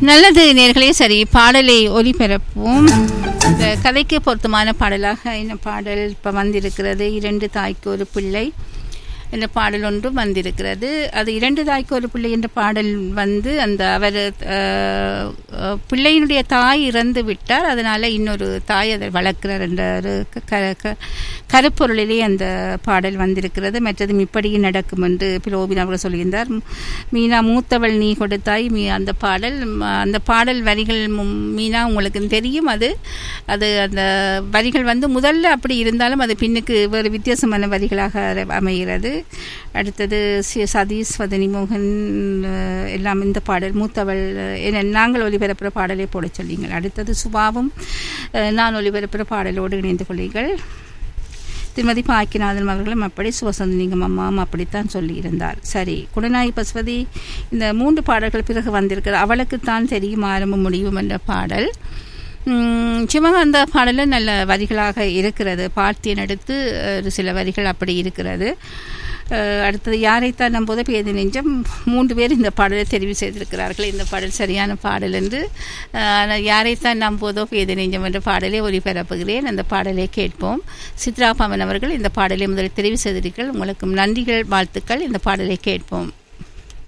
நல்லது நேர்களே சரி பாடலை ஒலிபரப்புவோம் இந்த கதைக்கு பொருத்தமான பாடலாக இந்த பாடல் இப்போ வந்திருக்கிறது இரண்டு தாய்க்கு ஒரு பிள்ளை என்ற பாடல் ஒன்று வந்திருக்கிறது அது இரண்டு தாய்க்கு ஒரு பிள்ளை என்ற பாடல் வந்து அந்த அவர் அஹ், அஹ், பிள்ளையினுடைய தாய் இறந்து விட்டார் அதனால இன்னொரு தாய் அதை வளர்க்கிறார் என்ற ஒரு க- க- கருப்பொருளிலே அந்த பாடல் வந்திருக்கிறது மற்றதும் இப்படியே நடக்கும் என்று பிலோபின் அவர்கள் சொல்லியிருந்தார் மீனா மூத்தவள் நீ கொடுத்தாய் மீ அந்த பாடல் ம, அந்த பாடல் வரிகள் மு- மீனா உங்களுக்கு தெரியும் அது அது அந்த வரிகள் வந்து முதல்ல அப்படி இருந்தாலும் அது பின்னுக்கு வேறு வித்தியாசமான வரிகளாக அது அமைகிறது அடுத்தது சி- சதீஷ் வதனி மோகன் அஹ், எல்லாம் இந்த பாடல் மூத்தவள் அஹ், என நாங்கள் ஒளிபரப்புகிற பாடலை போட சொல்லிங்கள் அடுத்தது சுபாவும் அஹ், நான் ஒளிபரப்புகிற பாடலோடு இணைந்து கொள்ளுங்கள் திருமதி பாக்கிநாதன் அவர்களும் அப்படி சிவசந்தனிங்கம் அம்மாவும் அப்படித்தான் சொல்லியிருந்தார் சரி குணநாயகி பசுபதி இந்த மூன்று பாடல்கள் பிறகு வந்திருக்கிறது அவளுக்குத்தான் தெரியும் ஆரம்பம் முடிவும் என்ற பாடல் உம், சிவகாந்த பாடலும் நல்ல வரிகளாக இருக்கிறது பார்த்தியன் அடுத்து அஹ், ஒரு சில வரிகள் அப்படி இருக்கிறது அஹ், அடுத்தது யாரைத்தான் நம்போது பேதி நெஞ்சம் மூன்று பேர் இந்த பாடலை தெரிவு செய்திருக்கிறார்கள் இந்த பாடல் சரியான பாடல் என்று அஹ், ஆனால் யாரைத்தான் நம்போதோ பேதி நெஞ்சம் என்ற பாடலை ஒளிபரப்புகிறேன் அந்த பாடலை கேட்போம் சித்ரா பவன் அவர்கள் இந்த பாடலை முதலில் தெரிவு செய்தீர்கள் உங்களுக்கு நன்றிகள் வாழ்த்துக்கள் இந்த பாடலை கேட்போம்